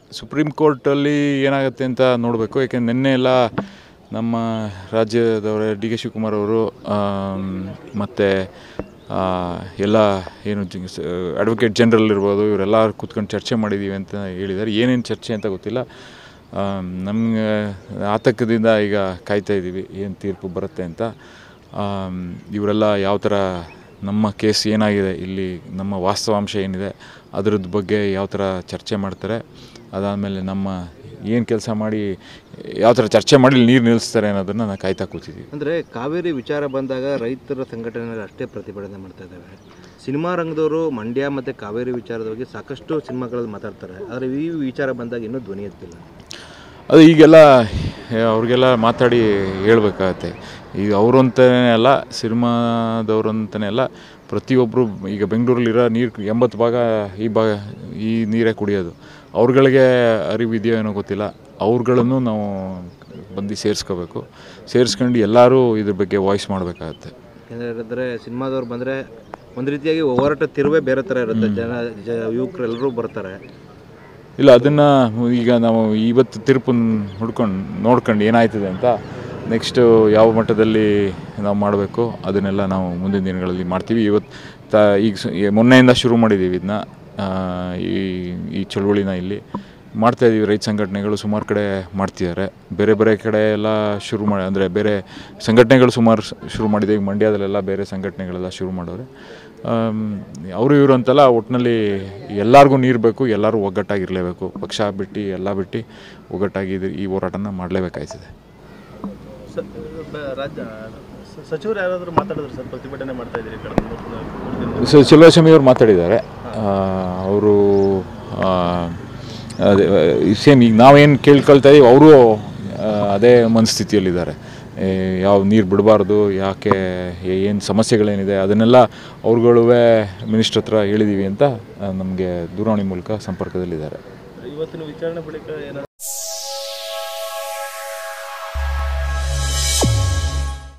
supreme ಕೋರ್ಟಲ್ಲಿ ಏನಾಗುತ್ತೆ ಅಂತ ನೋಡಬೇಕು ಯಾಕೆಂದ್ರೆ ನಿನ್ನೆ ಎಲ್ಲ ನಮ್ಮ ರಾಜ್ಯದವರ ಡಿ ಕೆ ಶಿವಕುಮಾರ್ ಅವರು ಮತ್ತು ಎಲ್ಲ ಏನು ಅಡ್ವೊಕೇಟ್ ಜನರಲ್ ಇರ್ಬೋದು ಇವರೆಲ್ಲ ಕೂತ್ಕೊಂಡು ಚರ್ಚೆ ಮಾಡಿದ್ದೀವಿ ಅಂತ ಹೇಳಿದ್ದಾರೆ ಏನೇನು ಚರ್ಚೆ ಅಂತ ಗೊತ್ತಿಲ್ಲ ನಮಗೆ ಆತಂಕದಿಂದ ಈಗ ಕಾಯ್ತಾ ಇದ್ದೀವಿ ಏನು ತೀರ್ಪು ಬರುತ್ತೆ ಅಂತ ಆಮ್, ಇವರೆಲ್ಲ ಯಾವ ಥರ ನಮ್ಮ ಕೇಸ್ ಏನಾಗಿದೆ ಇಲ್ಲಿ ನಮ್ಮ ವಾಸ್ತವಾಂಶ ಏನಿದೆ ಅದರದ್ದು ಬಗ್ಗೆ ಯಾವ ಥರ ಚರ್ಚೆ ಮಾಡ್ತಾರೆ ಅದಾದಮೇಲೆ ನಮ್ಮ ಏನು ಕೆಲಸ ಮಾಡಿ ಯಾವ ಥರ ಚರ್ಚೆ ಮಾಡಿ ಇಲ್ಲಿ ನೀರು ನಿಲ್ಲಿಸ್ತಾರೆ ಅನ್ನೋದನ್ನು ನಾವು ಕಾಯ್ತಾ ಕೂತಿದ್ದೀವಿ ಅಂದರೆ ಕಾವೇರಿ ವಿಚಾರ ಬಂದಾಗ ರೈತರ ಸಂಘಟನೆಗಳು ಅಷ್ಟೇ ಪ್ರತಿಭಟನೆ ಮಾಡ್ತಾ ಇದ್ದಾವೆ ಸಿನಿಮಾ ರಂಗದವರು ಮಂಡ್ಯ ಮತ್ತು ಕಾವೇರಿ ವಿಚಾರದ ಬಗ್ಗೆ ಸಾಕಷ್ಟು ಸಿನಿಮಾಗಳಲ್ಲಿ ಮಾತಾಡ್ತಾರೆ ಆದರೆ ಈ ವಿಚಾರ ಬಂದಾಗ ಇನ್ನೂ ಧ್ವನಿ ಎತ್ತಿಲ್ಲ ಅದು ಈಗೆಲ್ಲ ಏ, ಅವ್ರಿಗೆಲ್ಲ ಮಾತಾಡಿ ಹೇಳ್ಬೇಕಾಗತ್ತೆ ಈಗ ಅವರು ಅಂತಲೇ ಅಲ್ಲ ಸಿನಿಮಾದವರು ಅಂತಲೇ ಅಲ್ಲ ಪ್ರತಿಯೊಬ್ಬರು ಈಗ ಬೆಂಗಳೂರಲ್ಲಿರೋ ನೀರು ಎಂಬತ್ತು ಭಾಗ ಈ ಭಾಗ ಈ ನೀರೇ ಕುಡಿಯೋದು ಅವ್ರುಗಳಿಗೆ ಅರಿವು ಇದೆಯೋ ಏನೋ ಗೊತ್ತಿಲ್ಲ ಅವ್ರುಗಳನ್ನು ನಾವು ಬಂದು ಸೇರಿಸ್ಕೋಬೇಕು ಸೇರಿಸ್ಕೊಂಡು ಎಲ್ಲರೂ ಇದ್ರ ಬಗ್ಗೆ ವಾಯ್ಸ್ ಮಾಡಬೇಕಾಗತ್ತೆ ಯಾಕಂದರೆ ಸಿನಿಮಾದವ್ರು ಬಂದರೆ ಒಂದು ರೀತಿಯಾಗಿ ಹೋರಾಟ ತಿರುವೇ ಬೇರೆ ಥರ ಇರುತ್ತೆ ಜನ ಜ ಯುವಕರೆಲ್ಲರೂ ಬರ್ತಾರೆ ಇಲ್ಲ ಅದನ್ನು ಈಗ ನಾವು ಇವತ್ತು ತೀರ್ಪು ಹುಡ್ಕೊಂಡು ನೋಡ್ಕೊಂಡು ಏನಾಯ್ತದೆ ಅಂತ ನೆಕ್ಸ್ಟು ಯಾವ ಮಟ್ಟದಲ್ಲಿ ನಾವು ಮಾಡಬೇಕು ಅದನ್ನೆಲ್ಲ ನಾವು ಮುಂದಿನ ದಿನಗಳಲ್ಲಿ ಮಾಡ್ತೀವಿ ಇವತ್ತು ತ ಈಗ ಸ- ಈ ಮೊನ್ನೆಯಿಂದ ಶುರು ಮಾಡಿದ್ದೀವಿ ಇದನ್ನ ಈ ಈ ಚಳುವಳಿನ ಇಲ್ಲಿ ಮಾಡ್ತಾಯಿದ್ದೀವಿ ರೈತ ಸಂಘಟನೆಗಳು ಸುಮಾರು ಕಡೆ ಮಾಡ್ತಿದ್ದಾರೆ ಬೇರೆ ಬೇರೆ ಕಡೆ ಎಲ್ಲ ಶುರು ಮಾಡಿ ಅಂದರೆ ಬೇರೆ ಸಂಘಟನೆಗಳು ಸುಮಾರು ಸ್- ಶುರು ಮಾಡಿದೆ ಈಗ ಮಂಡ್ಯದಲ್ಲೆಲ್ಲ ಬೇರೆ ಸಂಘಟನೆಗಳೆಲ್ಲ ಶುರು ಮಾಡೋರೆ ಅವರು ಇವರು ಅಂತಲ್ಲ ಒಟ್ಟಿನಲ್ಲಿ ಎಲ್ಲರಿಗೂ ನೀರು ಬೇಕು ಎಲ್ಲರೂ ಒಗ್ಗಟ್ಟಾಗಿರಲೇಬೇಕು ಪಕ್ಷ ಬಿಟ್ಟು ಎಲ್ಲ ಬಿಟ್ಟು ಒಗ್ಗಟ್ಟಾಗಿ ಇದು- ಈ ಹೋರಾಟನ ಮಾಡಲೇಬೇಕಾಯ್ತದೆ ರಾಜ್ಯ ಸಚಿವರು ಯಾರಾದರೂ ಮಾತಾಡಿದ್ರು ಸರ್ ಪ್ರತಿಭಟನೆ ಮಾಡ್ತಾ ಇದ್ದೀರಿ ಕಳೆದ ಮೂರು ಮೂರು ದಿನ ಸೊ ಚೆಲುವಸ್ವಾಮಿ ಅವರು ಮಾತಾಡಿದ್ದಾರೆ ಅವರು ಅದೇ ಸೇಮ್ ಈಗ ನಾವೇನು ಕೇಳ್ಕೊಳ್ತಾ ಇದೀವಿ ಅವರು ಅದೇ ಮನಸ್ಥಿತಿಯಲ್ಲಿದ್ದಾರೆ ಏ, ಯಾವ ನೀರು ಬಿಡಬಾರ್ದು ಯಾಕೆ ಏನು ಸಮಸ್ಯೆಗಳೇನಿದೆ ಅದನ್ನೆಲ್ಲ ಅವ್ರುಗಳುವೇ ಮಿನಿಸ್ಟ್ರ್ ಹತ್ರ ಹೇಳಿದ್ದೀವಿ ಅಂತ ನಮಗೆ ದೂರವಾಣಿ ಮೂಲಕ ಸಂಪರ್ಕದಲ್ಲಿದ್ದಾರೆ ಇವತ್ತಿನ ವಿಚಾರಣೆ ಬಳಿಕ ಏನಾದ್ರು